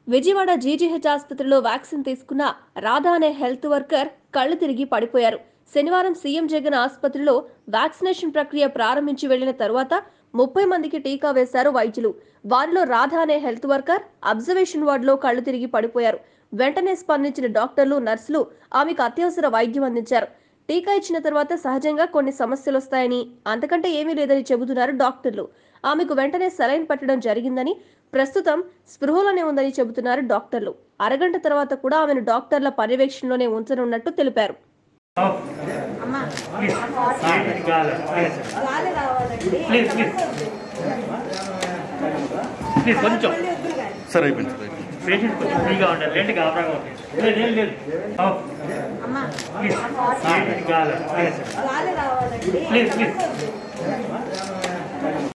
Vijayawada GGH ఆసుపత్రిలో vaccine తీసుకున్న రాధా అనే హెల్త్ వర్కర్ కళ్ళు తిరిగి పడిపోయారు శనివారం సీఎం జగన్ ఆసుపత్రిలో వ్యాక్సినేషన్ ప్రక్రియ ప్రారంభించి వెళ్లిన తరువాత ముప్పై మందికి టీకా వేశారు వైద్యులు వారిలో రాధా అనే హెల్త్ వర్కర్ అబ్జర్వేషన్ వార్డులో కళ్ళు తిరిగి పడిపోయారు వెంటనే స్పందించిన డాక్టర్లు నర్సులు ఆమెకు అత్యవసర వైద్యం అందించారు టీకా ఇచ్చిన తర్వాత సహజంగా కొన్ని సమస్యలు వస్తాయని అంతకంటే ఏమీ లేదని చెబుతున్నారు డాక్టర్లు ఆమెకు వెంటనే సెలైన్ పెట్టడం జరిగిందని ప్రస్తుతం స్పృహలోనే ఉందని చెబుతున్నారు డాక్టర్లు అరగంట తర్వాత కూడా ఆమెను డాక్టర్ల పర్యవేక్షణలోనే ఉంచనున్నట్టు తెలిపారు ప్లీజ్ ప్లీజ్ కాదు ప్లీజ్ ప్లీజ్ ప్లీజ్ కొంచెం సరే అయిపోయింది సార్ అయిపోయింది పేషెంట్ కొంచెం ఫ్రీగా ఉండాలి లేండి గాబరాగా ఉంటుంది లేదు లేదు లేదు ప్లీజ్ ప్లీజ్ కాదు ప్లీజ్ ప్లీజ్ ప్లీజ్